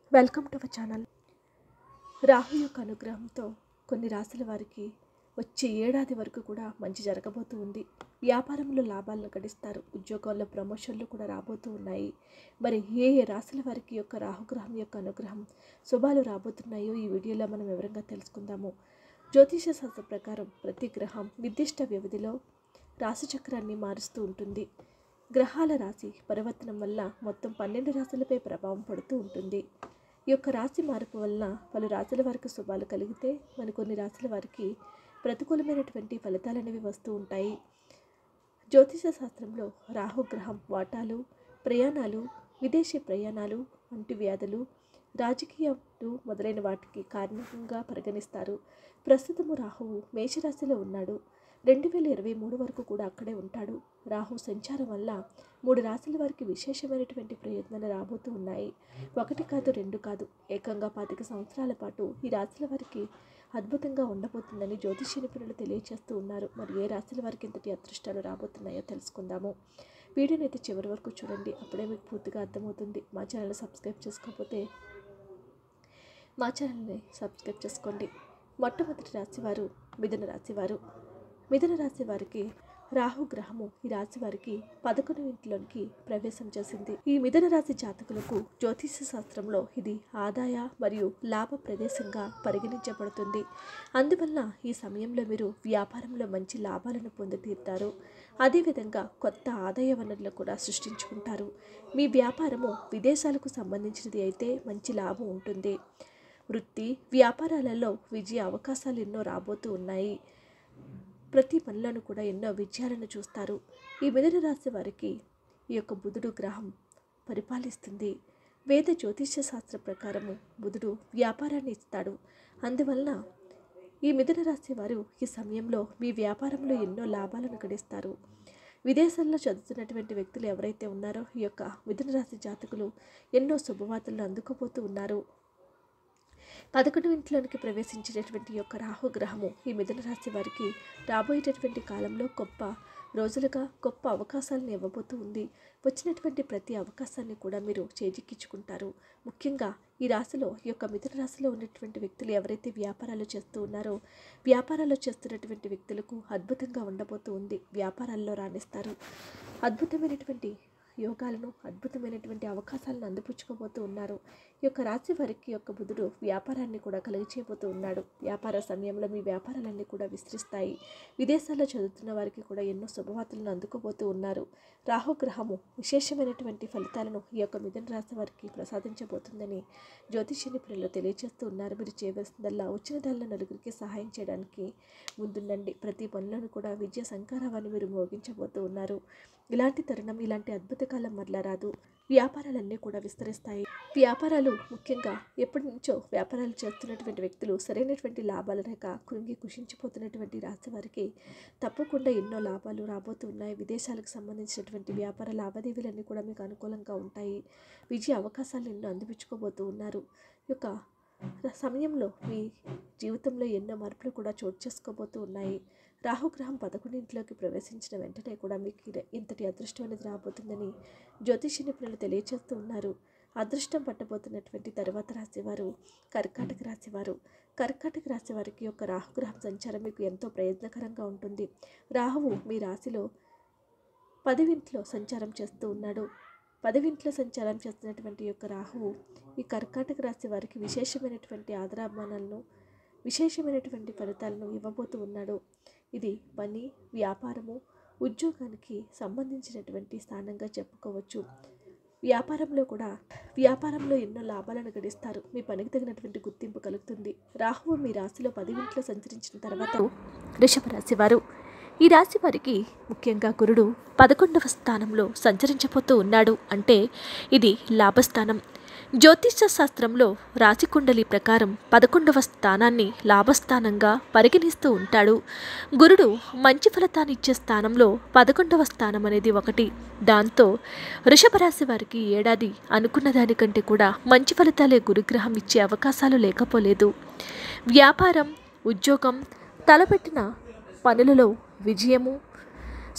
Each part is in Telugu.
welcome to our channel Rahu యొక్క అనుగ్రహంతో కొన్ని రాశుల వారికి వచ్చే ఏడాది వరకు కూడా మంచి జరగబోతూ ఉంది వ్యాపారంలో లాభాలను గడిస్తారు ఉద్యోగాల్లో ప్రమోషన్లు కూడా రాబోతూ ఉన్నాయి మరి ఏ ఏ రాశుల వారికి యొక్క రాహుగ్రహం యొక్క అనుగ్రహం శుభాలు రాబోతున్నాయో ఈ వీడియోలో మనం వివరంగా తెలుసుకుందాము జ్యోతిష శాస్త్ర ప్రకారం ప్రతి గ్రహం నిర్దిష్ట వ్యవధిలో రాశి చక్రాన్ని మారుస్తూ ఉంటుంది గ్రహాల రాశి పరివర్తనం వల్ల మొత్తం పన్నెండు రాశులపై ప్రభావం పడుతూ ఉంటుంది ఈ యొక్క రాశి మార్పు వలన పలు రాశుల వారికి శుభాలు కలిగితే మరికొన్ని రాశుల వారికి ప్రతికూలమైనటువంటి ఫలితాలు అనేవి వస్తూ ఉంటాయి జ్యోతిష శాస్త్రంలో రాహుగ్రహం వాటాలు ప్రయాణాలు విదేశీ ప్రయాణాలు వంటి వ్యాధులు రాజకీయాలు మొదలైన వాటికి కారణంగా పరిగణిస్తారు ప్రస్తుతము రాహువు మేషరాశిలో ఉన్నాడు రెండు వేల ఇరవై మూడు వరకు కూడా అక్కడే ఉంటాడు రాహు సంచారం వల్ల మూడు రాశుల వారికి విశేషమైనటువంటి ప్రయత్నాలు రాబోతూ ఉన్నాయి ఒకటి కాదు రెండు కాదు ఏకంగా పాతిక సంవత్సరాల పాటు ఈ రాశుల వారికి అద్భుతంగా ఉండబోతుందని జ్యోతిష నిపుణులు తెలియజేస్తూ ఉన్నారు మరి ఏ రాశుల వారికి ఇంతటి అదృష్టాలు రాబోతున్నాయో తెలుసుకుందాము వీడియోని అయితే చివరి వరకు చూడండి అప్పుడే మీకు పూర్తిగా అర్థమవుతుంది మా ఛానల్ సబ్స్క్రైబ్ చేసుకోకపోతే మా ఛానల్ని సబ్స్క్రైబ్ చేసుకోండి మొట్టమొదటి రాశివారు మిథున రాశివారు మిథున రాశి వారికి రాహు గ్రహము ఈ రాశి వారికి పదకొండు ఇంట్లోనికి ప్రవేశం చేసింది ఈ మిథున రాశి జాతకులకు జ్యోతిష శాస్త్రంలో ఇది ఆదాయ మరియు లాభ ప్రదేశంగా పరిగణించబడుతుంది అందువల్ల ఈ సమయంలో మీరు వ్యాపారంలో మంచి లాభాలను పొందుతీరుతారు అదేవిధంగా కొత్త ఆదాయ వనరులు కూడా సృష్టించుకుంటారు మీ వ్యాపారము విదేశాలకు సంబంధించినది అయితే మంచి లాభం ఉంటుంది వృత్తి వ్యాపారాలలో విజయ అవకాశాలు ఎన్నో రాబోతూ ఉన్నాయి ప్రతి పనులను కూడా ఎన్నో విజయాలను చూస్తారు ఈ మిథున రాశి వారికి ఈ యొక్క బుధుడు గ్రహం పరిపాలిస్తుంది వేద జ్యోతిష్య శాస్త్ర ప్రకారము బుధుడు వ్యాపారాన్ని ఇస్తాడు అందువలన ఈ మిథున రాశి వారు ఈ సమయంలో మీ వ్యాపారంలో ఎన్నో లాభాలను గడిస్తారు విదేశాల్లో చదువుతున్నటువంటి వ్యక్తులు ఎవరైతే ఉన్నారో ఈ యొక్క మిథున రాశి జాతకులు ఎన్నో శుభవార్తలను అందుకోబోతూ ఉన్నారు పదకొండు ఇంట్లోనికి ప్రవేశించినటువంటి యొక్క రాహు గ్రహము ఈ మిథున రాశి వారికి రాబోయేటటువంటి కాలంలో గొప్ప రోజులుగా గొప్ప అవకాశాలను ఇవ్వబోతూ ఉంది వచ్చినటువంటి ప్రతి అవకాశాన్ని కూడా మీరు చేజిక్కించుకుంటారు ముఖ్యంగా ఈ రాశిలో ఈ యొక్క మిథున రాశిలో ఉన్నటువంటి వ్యక్తులు ఎవరైతే వ్యాపారాలు చేస్తూ ఉన్నారో వ్యాపారాలు చేస్తున్నటువంటి వ్యక్తులకు అద్భుతంగా ఉండబోతూ ఉంది వ్యాపారాల్లో రాణిస్తారు అద్భుతమైనటువంటి యోగాలను అద్భుతమైనటువంటి అవకాశాలను అందిపుచ్చుకోబోతూ ఉన్నారు ఈ యొక్క రాశి వారికి యొక్క బుధుడు వ్యాపారాన్ని కూడా కలిగిచేయబోతూ ఉన్నాడు వ్యాపార సమయంలో మీ వ్యాపారాలన్నీ కూడా విస్తరిస్తాయి విదేశాల్లో చదువుతున్న వారికి కూడా ఎన్నో శుభవార్తలను అందుకోబోతూ ఉన్నారు రాహుగ్రహము విశేషమైనటువంటి ఫలితాలను ఈ యొక్క మిథున రాశి వారికి ప్రసాదించబోతుందని జ్యోతిష నిపుణులు తెలియజేస్తూ ఉన్నారు మీరు చేయవలసిందల్లా వచ్చిన దానిలో నలుగురికి సహాయం చేయడానికి ముందుండండి ప్రతి పనులను కూడా విజయ సంకారాన్ని మీరు మోగించబోతూ ఉన్నారు ఇలాంటి తరుణం ఇలాంటి అద్భుత కాలం మరలా రాదు వ్యాపారాలన్నీ కూడా విస్తరిస్తాయి వ్యాపారాలు ముఖ్యంగా ఎప్పటి నుంచో వ్యాపారాలు చేస్తున్నటువంటి వ్యక్తులు సరైనటువంటి లాభాలు లేక కృంగి కుషించిపోతున్నటువంటి రాశి వారికి తప్పకుండా ఎన్నో లాభాలు రాబోతున్నాయి విదేశాలకు సంబంధించినటువంటి వ్యాపార లావాదేవీలన్నీ కూడా మీకు అనుకూలంగా ఉంటాయి విజయ అవకాశాలు ఎన్నో అందిపించుకోబోతూ ఉన్నారు ఈ యొక్క సమయంలో మీ జీవితంలో ఎన్నో మార్పులు కూడా చోటు చేసుకోబోతూ ఉన్నాయి రాహుగ్రహం పదకొండింటిలోకి ప్రవేశించిన వెంటనే కూడా మీకు ఇది- ఇంతటి అదృష్టం అనేది రాబోతుందని జ్యోతిష నిపుణులు తెలియజేస్తూ ఉన్నారు అదృష్టం పట్టబోతున్నటువంటి తర్వాత రాశివారు కర్కాటక రాశివారు కర్కాటక రాశి వారికి యొక్క రాహుగ్రహం సంచారం మీకు ఎంతో ప్రయత్నకరంగా ఉంటుంది రాహువు మీ రాశిలో పదివింట్లో సంచారం చేస్తూ ఉన్నాడు పదివింట్లో సంచారం చేస్తున్నటువంటి యొక్క రాహువు ఈ కర్కాటక రాశి వారికి విశేషమైనటువంటి ఆదరాభిమానాలను విశేషమైనటువంటి ఫలితాలను ఇవ్వబోతూ ఉన్నాడు ఇది పని వ్యాపారము ఉద్యోగానికి సంబంధించినటువంటి స్థానంగా చెప్పుకోవచ్చు వ్యాపారంలో కూడా వ్యాపారంలో ఎన్నో లాభాలను గడిస్తారు మీ పనికి తగినటువంటి గుర్తింపు కలుగుతుంది రాహువు మీ రాశిలో పదివింట్లో సంచరించిన తర్వాత వృషభ రాశి వారు ఈ రాశి వారికి ముఖ్యంగా గురుడు పదకొండవ స్థానంలో సంచరించబోతూ ఉన్నాడు అంటే ఇది లాభస్థానం జ్యోతిష శాస్త్రంలో రాశికుండలి ప్రకారం పదకొండవ స్థానాన్ని లాభస్థానంగా పరిగణిస్తూ ఉంటాడు గురుడు మంచి ఫలితాన్ని ఇచ్చే స్థానంలో పదకొండవ స్థానం అనేది ఒకటి దాంతో వృషభ రాశి వారికి ఈ ఏడాది అనుకున్న దానికంటే కూడా మంచి ఫలితాలే గురుగ్రహం ఇచ్చే అవకాశాలు లేకపోలేదు వ్యాపారం ఉద్యోగం తలపెట్టిన పనులలో విజయము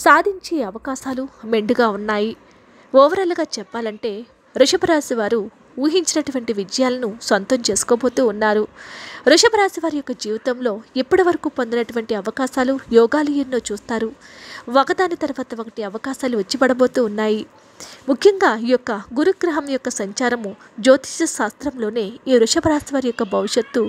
సాధించే అవకాశాలు మెండుగా ఉన్నాయి ఓవరాల్గా చెప్పాలంటే వృషభ రాశి వారు ఊహించినటువంటి విజయాలను సొంతం చేసుకోబోతూ ఉన్నారు వృషభ రాశి వారి యొక్క జీవితంలో ఇప్పటి వరకు పొందినటువంటి అవకాశాలు యోగాలు ఎన్నో చూస్తారు ఒకదాని తర్వాత ఒకటి అవకాశాలు వచ్చి పడబోతూ ఉన్నాయి ముఖ్యంగా ఈ యొక్క గురుగ్రహం యొక్క సంచారము జ్యోతిష శాస్త్రంలోనే ఈ వృషభ రాశి వారి యొక్క భవిష్యత్తు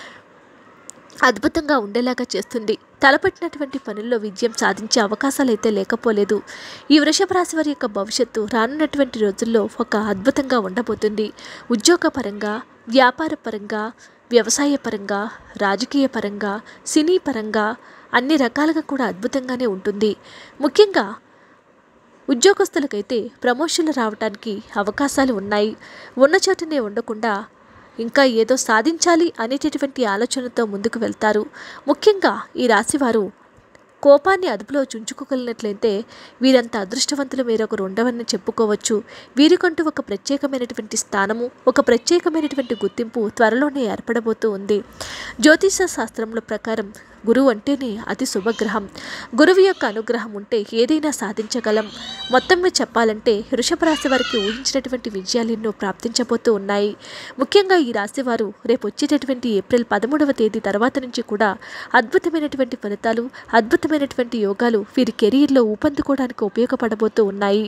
అద్భుతంగా ఉండేలాగా చేస్తుంది తలపెట్టినటువంటి పనుల్లో విజయం సాధించే అవకాశాలు అయితే లేకపోలేదు ఈ వృషభ రాశి వారి యొక్క భవిష్యత్తు రానున్నటువంటి రోజుల్లో ఒక అద్భుతంగా ఉండబోతుంది ఉద్యోగపరంగా వ్యాపార పరంగా వ్యవసాయ పరంగా రాజకీయ పరంగా సినీ పరంగా అన్ని రకాలుగా కూడా అద్భుతంగానే ఉంటుంది ముఖ్యంగా ఉద్యోగస్తులకైతే ప్రమోషన్లు రావడానికి అవకాశాలు ఉన్నాయి ఉన్న చోటనే ఉండకుండా ఇంకా ఏదో సాధించాలి అనేటటువంటి ఆలోచనతో ముందుకు వెళ్తారు ముఖ్యంగా ఈ రాశివారు కోపాన్ని అదుపులో చుంచుకోగలిగినట్లయితే వీరంత అదృష్టవంతులు వేరొకరు ఉండవని చెప్పుకోవచ్చు వీరికంటూ ఒక ప్రత్యేకమైనటువంటి స్థానము ఒక ప్రత్యేకమైనటువంటి గుర్తింపు త్వరలోనే ఏర్పడబోతూ ఉంది జ్యోతిష శాస్త్రముల ప్రకారం గురువు అంటేనే అతి శుభగ్రహం గురువు యొక్క అనుగ్రహం ఉంటే ఏదైనా సాధించగలం మొత్తం మీద చెప్పాలంటే వృషభ రాశి వారికి ఊహించినటువంటి విజయాలు ఎన్నో ప్రాప్తించబోతూ ఉన్నాయి ముఖ్యంగా ఈ రాశి వారు రేపు వచ్చేటటువంటి ఏప్రిల్ పదమూడవ తేదీ తర్వాత నుంచి కూడా అద్భుతమైనటువంటి ఫలితాలు అద్భుతమైనటువంటి యోగాలు వీరి కెరీర్లో ఊపందుకోవడానికి ఉపయోగపడబోతూ ఉన్నాయి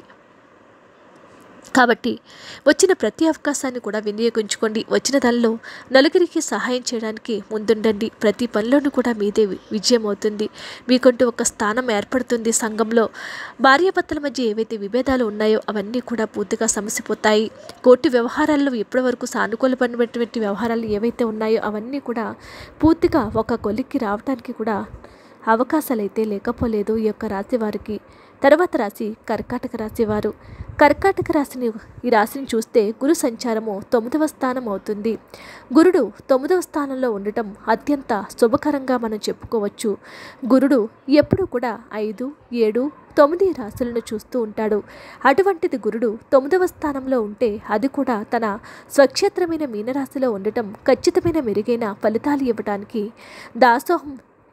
కాబట్టి వచ్చిన ప్రతి అవకాశాన్ని కూడా వినియోగించుకోండి వచ్చిన దానిలో నలుగురికి సహాయం చేయడానికి ముందుండండి ప్రతి పనిలోనూ కూడా మీదే వి- విజయం అవుతుంది మీకంటూ ఒక స్థానం ఏర్పడుతుంది సంఘంలో భార్యాభర్తల మధ్య ఏవైతే విభేదాలు ఉన్నాయో అవన్నీ కూడా పూర్తిగా సమసిపోతాయి కోర్టు వ్యవహారాల్లో ఇప్పటివరకు సానుకూలమైనటువంటి వ్యవహారాలు ఏవైతే ఉన్నాయో అవన్నీ కూడా పూర్తిగా ఒక కొలిక్కి రావడానికి కూడా అవకాశాలు అయితే లేకపోలేదు ఈ యొక్క రాశి వారికి తర్వాత రాశి కర్కాటక రాశి వారు కర్కాటక రాశిని ఈ రాశిని చూస్తే గురు సంచారము తొమ్మిదవ స్థానం అవుతుంది గురుడు తొమ్మిదవ స్థానంలో ఉండటం అత్యంత శుభకరంగా మనం చెప్పుకోవచ్చు గురుడు ఎప్పుడు కూడా ఐదు ఏడు తొమ్మిది రాశులను చూస్తూ ఉంటాడు అటువంటిది గురుడు తొమ్మిదవ స్థానంలో ఉంటే అది కూడా తన స్వక్షేత్రమైన మీనరాశిలో ఉండటం ఖచ్చితమైన మెరుగైన ఫలితాలు ఇవ్వడానికి దాసోహం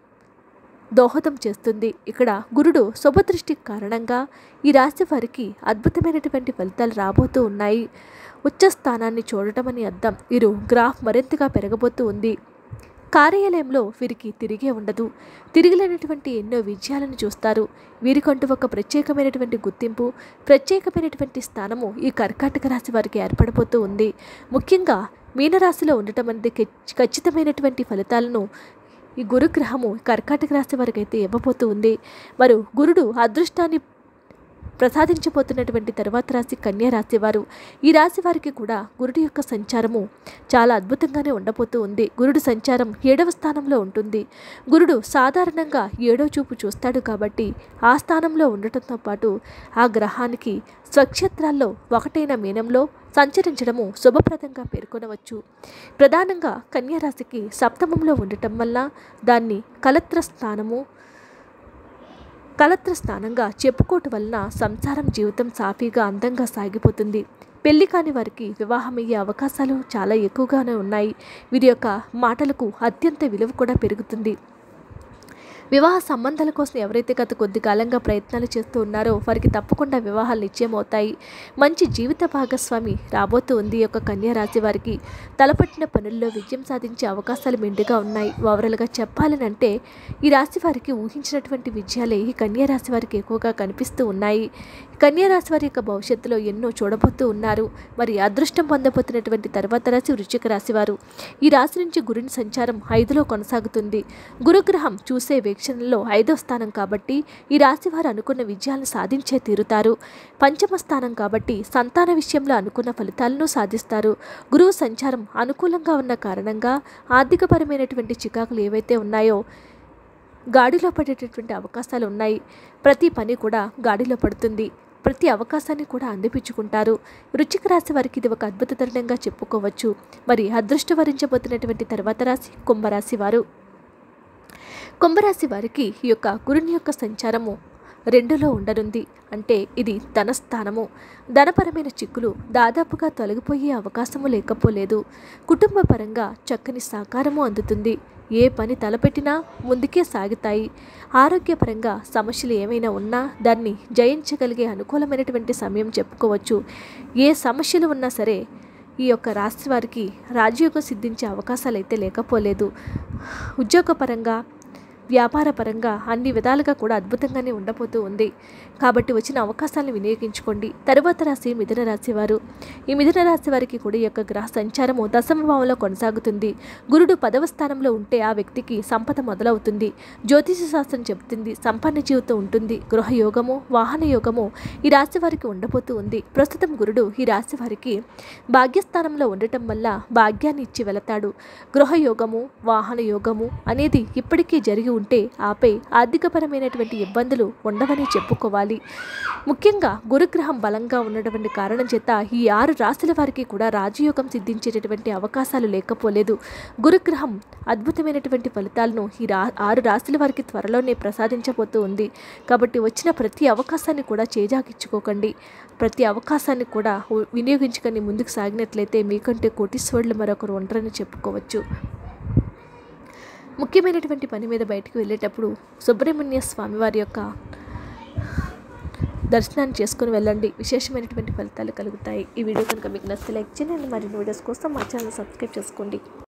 దోహదం చేస్తుంది ఇక్కడ గురుడు శుభదృష్టి కారణంగా ఈ రాశి వారికి అద్భుతమైనటువంటి ఫలితాలు రాబోతూ ఉన్నాయి ఉచ్చ స్థానాన్ని చూడటం అని అర్థం వీరు గ్రాఫ్ మరింతగా పెరగబోతూ ఉంది కార్యాలయంలో వీరికి తిరిగే ఉండదు తిరిగిలేనటువంటి ఎన్నో విజయాలను చూస్తారు వీరికంటూ ఒక ప్రత్యేకమైనటువంటి గుర్తింపు ప్రత్యేకమైనటువంటి స్థానము ఈ కర్కాటక రాశి వారికి ఏర్పడబోతూ ఉంది ముఖ్యంగా మీనరాశిలో ఉండటం అనేది ఖచ్- ఖచ్చితమైనటువంటి ఫలితాలను ఈ గురుగ్రహము కర్కాటక రాశి వారికి అయితే ఇవ్వబోతూ ఉంది మరి గురుడు అదృష్టాన్ని ప్రసాదించబోతున్నటువంటి తర్వాత రాశి కన్యా రాశి వారు ఈ రాశి వారికి కూడా గురుడు యొక్క సంచారము చాలా అద్భుతంగానే ఉండబోతూ ఉంది గురుడు సంచారం ఏడవ స్థానంలో ఉంటుంది గురుడు సాధారణంగా ఏడో చూపు చూస్తాడు కాబట్టి ఆ స్థానంలో ఉండటంతో పాటు ఆ గ్రహానికి స్వక్షేత్రాల్లో ఒకటైన మీనంలో సంచరించడము శుభప్రదంగా పేర్కొనవచ్చు ప్రధానంగా కన్యా రాశికి సప్తమంలో ఉండటం వల్ల దాన్ని కలత్ర స్థానము కలత్ర స్థానంగా చెప్పుకోవటం వలన సంసారం జీవితం సాఫీగా అందంగా సాగిపోతుంది పెళ్లి కాని వారికి వివాహమయ్యే అవకాశాలు చాలా ఎక్కువగానే ఉన్నాయి వీరి యొక్క మాటలకు అత్యంత విలువ కూడా పెరుగుతుంది వివాహ సంబంధాల కోసం ఎవరైతే గత కొద్ది కాలంగా ప్రయత్నాలు చేస్తూ ఉన్నారో వారికి తప్పకుండా వివాహాలు నిశ్చయమవుతాయి మంచి జీవిత భాగస్వామి రాబోతూ ఉంది ఈ యొక్క కన్యా రాశి వారికి తలపట్టిన పనుల్లో విజయం సాధించే అవకాశాలు మెండుగా ఉన్నాయి ఓవరాల్గా చెప్పాలని అంటే ఈ రాశి వారికి ఊహించినటువంటి విజయాలే ఈ కన్యా రాశి వారికి ఎక్కువగా కనిపిస్తూ ఉన్నాయి కన్యా రాశి వారి యొక్క భవిష్యత్తులో ఎన్నో చూడబోతూ ఉన్నారు మరి అదృష్టం పొందబోతున్నటువంటి తర్వాత రాశి వృశ్చిక రాశి వారు ఈ రాశి నుంచి గురుని సంచారం ఐదులో కొనసాగుతుంది గురుగ్రహం చూసే వీక్షణలో ఐదో స్థానం కాబట్టి ఈ రాశి వారు అనుకున్న విజయాలను సాధించే తీరుతారు పంచమ స్థానం కాబట్టి సంతాన విషయంలో అనుకున్న ఫలితాలను సాధిస్తారు గురువు సంచారం అనుకూలంగా ఉన్న కారణంగా ఆర్థికపరమైనటువంటి చికాకులు ఏవైతే ఉన్నాయో గాడిలో పడేటటువంటి అవకాశాలు ఉన్నాయి ప్రతి పని కూడా గాడిలో పడుతుంది ప్రతి అవకాశాన్ని కూడా అందిపించుకుంటారు వృచ్చిక రాశి వారికి ఇది ఒక అద్భుత తరుణంగా చెప్పుకోవచ్చు మరి అదృష్ట వరించబోతున్నటువంటి తర్వాత రాశి కుంభరాశి వారు కుంభరాశి వారికి ఈ యొక్క గురుని యొక్క సంచారము రెండులో ఉండనుంది అంటే ఇది ధన స్థానము ధనపరమైన చిక్కులు దాదాపుగా తొలగిపోయే అవకాశము లేకపోలేదు కుటుంబ పరంగా చక్కని సహకారము అందుతుంది ఏ పని తలపెట్టినా ముందుకే సాగుతాయి ఆరోగ్యపరంగా సమస్యలు ఏమైనా ఉన్నా దాన్ని జయించగలిగే అనుకూలమైనటువంటి సమయం చెప్పుకోవచ్చు ఏ సమస్యలు ఉన్నా సరే ఈ యొక్క రాశి వారికి రాజయోగం సిద్ధించే అవకాశాలు అయితే లేకపోలేదు ఉద్యోగపరంగా వ్యాపారపరంగా అన్ని విధాలుగా కూడా అద్భుతంగానే ఉండబోతూ ఉంది కాబట్టి వచ్చిన అవకాశాలను వినియోగించుకోండి తరువాత రాశి మిథున రాశి వారు ఈ మిథున రాశి వారికి కూడా ఈ యొక్క గ్రహ సంచారము దశమ భావంలో కొనసాగుతుంది గురుడు పదవ స్థానంలో ఉంటే ఆ వ్యక్తికి సంపద మొదలవుతుంది జ్యోతిష శాస్త్రం చెబుతుంది సంపన్న జీవితం ఉంటుంది గృహ యోగము వాహన యోగము ఈ రాశి వారికి ఉండబోతూ ఉంది ప్రస్తుతం గురుడు ఈ రాశి వారికి భాగ్యస్థానంలో ఉండటం వల్ల భాగ్యాన్ని ఇచ్చి వెళతాడు గృహ యోగము వాహన యోగము అనేది ఇప్పటికీ జరిగి ఉంటే ఆపై ఆర్థికపరమైనటువంటి ఇబ్బందులు ఉండవని చెప్పుకోవాలి ముఖ్యంగా గురుగ్రహం బలంగా ఉన్నటువంటి కారణం చేత ఈ ఆరు రాశుల వారికి కూడా రాజయోగం సిద్ధించేటటువంటి అవకాశాలు లేకపోలేదు గురుగ్రహం అద్భుతమైనటువంటి ఫలితాలను ఈ రా ఆరు రాశుల వారికి త్వరలోనే ప్రసాదించబోతూ ఉంది కాబట్టి వచ్చిన ప్రతి అవకాశాన్ని కూడా చేజాకిచ్చుకోకండి ప్రతి అవకాశాన్ని కూడా ఉ- వినియోగించుకొని ముందుకు సాగినట్లయితే మీకంటే కోటీశ్వరులు మరొకరు ఉంటారని చెప్పుకోవచ్చు ముఖ్యమైనటువంటి పని మీద బయటకు వెళ్ళేటప్పుడు సుబ్రహ్మణ్య స్వామి వారి యొక్క దర్శనాన్ని చేసుకుని వెళ్ళండి విశేషమైనటువంటి ఫలితాలు కలుగుతాయి ఈ వీడియో కనుక మీకు నచ్చితే లైక్ చేయండి మరిన్ని వీడియోస్ కోసం మా ఛానల్ సబ్స్క్రైబ్ చేసుకోండి